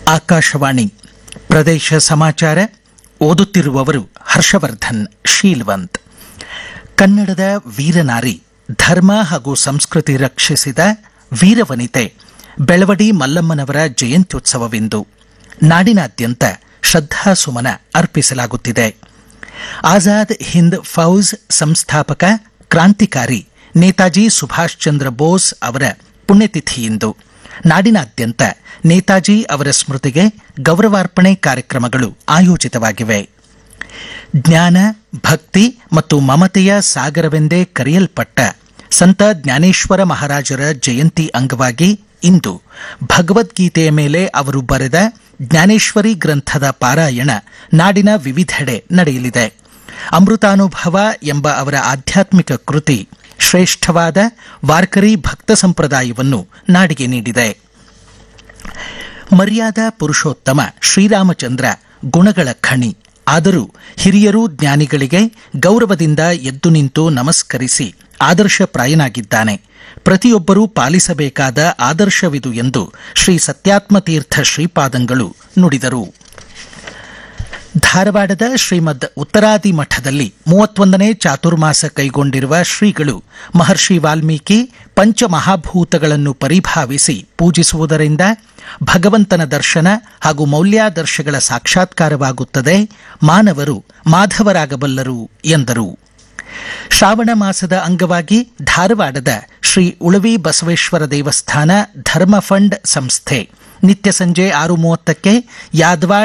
ಆಕಾಶವಾಣಿ ಪ್ರದೇಶ ಸಮಾಚಾರ ಓದುತ್ತಿರುವವರು ಹರ್ಷವರ್ಧನ್ ಶೀಲ್ವಂತ್ ಕನ್ನಡದ ವೀರನಾರಿ ಧರ್ಮ ಹಾಗೂ ಸಂಸ್ಕೃತಿ ರಕ್ಷಿಸಿದ ವೀರವನಿತೆ ಬೆಳವಡಿ ಮಲ್ಲಮ್ಮನವರ ಜಯಂತ್ಯುತ್ಸವವಿಂದು ನಾಡಿನಾದ್ಯಂತ ಶ್ರದ್ಧಾಸುಮನ ಅರ್ಪಿಸಲಾಗುತ್ತಿದೆ ಆಜಾದ್ ಹಿಂದ್ ಫೌಜ್ ಸಂಸ್ಥಾಪಕ ಕ್ರಾಂತಿಕಾರಿ ನೇತಾಜಿ ಸುಭಾಷ್ ಚಂದ್ರ ಬೋಸ್ ಅವರ ಪುಣ್ಯತಿಥಿಯಿಂದು ನಾಡಿನಾದ್ಯಂತ ನೇತಾಜಿ ಅವರ ಸ್ಮೃತಿಗೆ ಗೌರವಾರ್ಪಣೆ ಕಾರ್ಯಕ್ರಮಗಳು ಆಯೋಜಿತವಾಗಿವೆ ಜ್ಞಾನ ಭಕ್ತಿ ಮತ್ತು ಮಮತೆಯ ಸಾಗರವೆಂದೇ ಕರೆಯಲ್ಪಟ್ಟ ಸಂತ ಜ್ಞಾನೇಶ್ವರ ಮಹಾರಾಜರ ಜಯಂತಿ ಅಂಗವಾಗಿ ಇಂದು ಭಗವದ್ಗೀತೆಯ ಮೇಲೆ ಅವರು ಬರೆದ ಜ್ಞಾನೇಶ್ವರಿ ಗ್ರಂಥದ ಪಾರಾಯಣ ನಾಡಿನ ವಿವಿಧೆಡೆ ನಡೆಯಲಿದೆ ಅಮೃತಾನುಭವ ಎಂಬ ಅವರ ಆಧ್ಯಾತ್ಮಿಕ ಕೃತಿ ಶ್ರೇಷ್ಠವಾದ ವಾರ್ಕರಿ ಭಕ್ತ ಸಂಪ್ರದಾಯವನ್ನು ನಾಡಿಗೆ ನೀಡಿದೆ ಮರ್ಯಾದಾ ಪುರುಷೋತ್ತಮ ಶ್ರೀರಾಮಚಂದ್ರ ಗುಣಗಳ ಖಣಿ ಆದರೂ ಹಿರಿಯರು ಜ್ಞಾನಿಗಳಿಗೆ ಗೌರವದಿಂದ ಎದ್ದು ನಿಂತು ನಮಸ್ಕರಿಸಿ ಆದರ್ಶಪ್ರಾಯನಾಗಿದ್ದಾನೆ ಪ್ರತಿಯೊಬ್ಬರೂ ಪಾಲಿಸಬೇಕಾದ ಆದರ್ಶವಿದು ಎಂದು ಶ್ರೀ ಸತ್ಯಾತ್ಮತೀರ್ಥ ಶ್ರೀಪಾದಂಗಳು ನುಡಿದರು ಧಾರವಾಡದ ಶ್ರೀಮದ್ ಉತ್ತರಾದಿ ಮಠದಲ್ಲಿ ಮೂವತ್ತೊಂದನೇ ಚಾತುರ್ಮಾಸ ಕೈಗೊಂಡಿರುವ ಶ್ರೀಗಳು ಮಹರ್ಷಿ ವಾಲ್ಮೀಕಿ ಪಂಚಮಹಾಭೂತಗಳನ್ನು ಪರಿಭಾವಿಸಿ ಪೂಜಿಸುವುದರಿಂದ ಭಗವಂತನ ದರ್ಶನ ಹಾಗೂ ಮೌಲ್ಯಾದರ್ಶಗಳ ಸಾಕ್ಷಾತ್ಕಾರವಾಗುತ್ತದೆ ಮಾನವರು ಮಾಧವರಾಗಬಲ್ಲರು ಎಂದರು ಶ್ರಾವಣ ಮಾಸದ ಅಂಗವಾಗಿ ಧಾರವಾಡದ ಶ್ರೀ ಉಳವಿ ಬಸವೇಶ್ವರ ದೇವಸ್ಥಾನ ಧರ್ಮ ಫಂಡ್ ಸಂಸ್ಥೆ ನಿತ್ಯ ಸಂಜೆ ಆರು ಮೂವತ್ತಕ್ಕೆ ಯಾದವಾಡ್